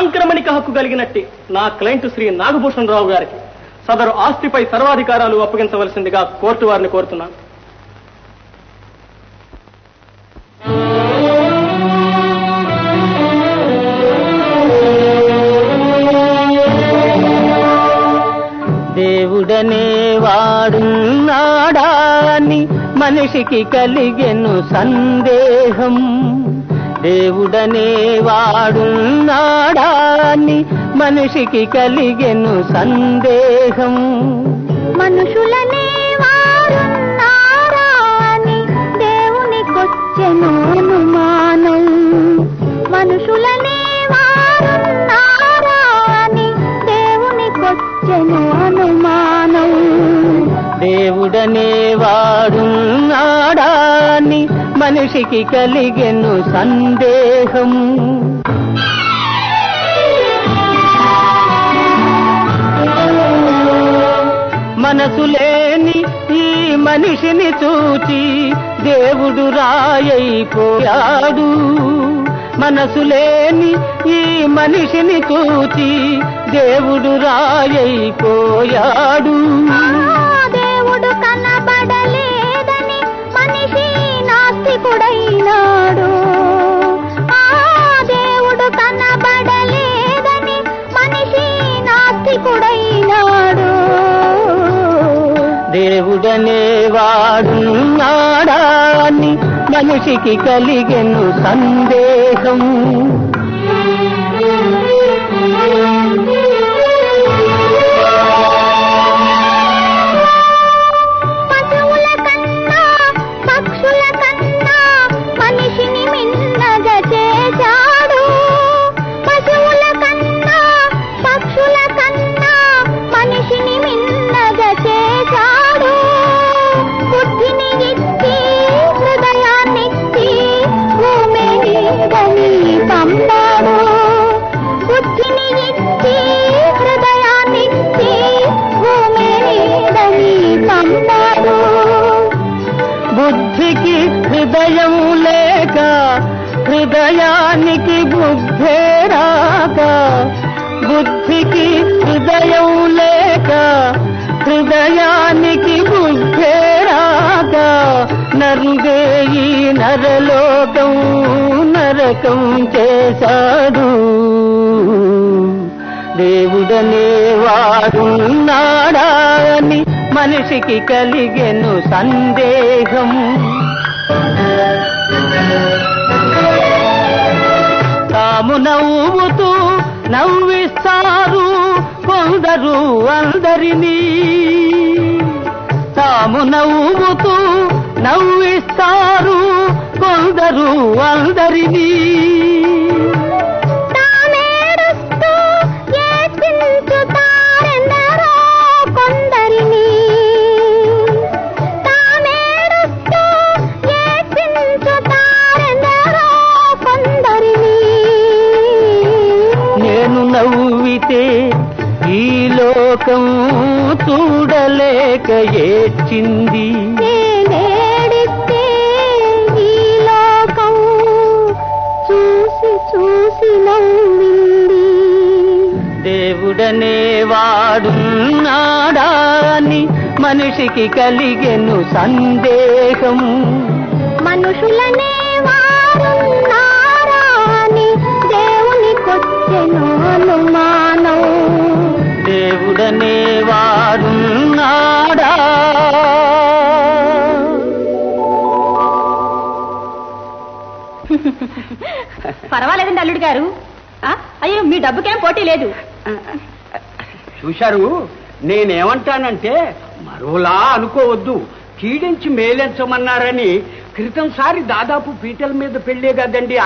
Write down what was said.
సాంక్రమణిక హక్కు కలిగినట్టే నా క్లయింట్ శ్రీ నాగభూషణ్ రావు గారికి సదరు ఆస్తిపై సర్వాధికారాలు అప్పగించవలసిందిగా కోర్టు వారిని కోరుతున్నాను దేవుడనే వాడున్నాడా అని మనిషికి కలిగెను సందేహం దేవుడనే వాడున్నాడా అని మనిషికి కలిగెను సందేహం మనుషులనే వారున్నారా అని దేవునికొచ్చెను అనుమానం మనుషులనే వారున్నారా అని దేవునికొచ్చెను అనుమానం దేవుడనే వాడున్నాడా అని మనిషికి కలిగెను సందేహం మనసు లేని ఈ మనిషిని చూచి దేవుడు రాయైపోయాడు మనసు లేని ఈ మనిషిని చూచి దేవుడు రాయైపోయాడు ఆ దేవుడు కనబడలేదని మనిషి నాస్తికుడైనాడు ఆ దేవుడు కనబడలేదని మనిషి నాస్తికుడైనాడు దేవుడనే వాడున్నాడా అని మనిషికి కలిగెను సందేహం పశువుల కన్నా పక్షుల కన్నా మనిషిని మిన్నగా చేశాడు పశువుల కన్నా పక్షుల కన్నా మనిషిని మిన్నగా చేశాడు బుద్ధిని ఇచ్చి హృదయాన్నిచ్చి భూమి నీడని పంపాడు బుద్ధిని ఇచ్చి హృదయాన్నిచ్చి భూమి నీడని పంపాడు బుద్ధికి హృదయం లేక హృదయానికి బుద్ధే రాక బుద్ధికి హృదయం లేక హృదయానికి బుద్ధే రాక నరుడే ఈ నరలోకం నరకం చేశాడు దేవుడనే వాడున్నాడా అని మనిషికి కలిగెను సందేహం తాము నవ్వుతూ నవ్విస్తారు కొందరు అందరినీ తాము నవ్వుతూ నవ్విస్తారు కొందరు అందరినీ తామేడుస్తూ ఏడ్చించుతారెందరో కొందరిని తామేడుస్తూ ఏడ్చించుతారెందరో కొందరిని నేను నవ్వితే ఈ లోకం చూడలేక ఏడ్చింది నేనేడితే ఈ లోకం చూసి చూసి నవ్వింది దేవుడనే వాడున్నాడా అని మనిషికి కలిగెను సందేహం మనుషులనే వారున్నారా అని దేవునికొచ్చెను అనుమానం దేవుడనే వాడున్నాడా పర్వాలేదండి అల్లుడు గారు ఆ? అయ్యో మీ డబ్బుకేం పోటీ లేదు చూశారు నేనేమంటానంటే మరోలా అనుకోవద్దు కీడించి మేలెంచమన్నారని క్రితంసారి దాదాపు పీటల మీద పెళ్ళే కదండి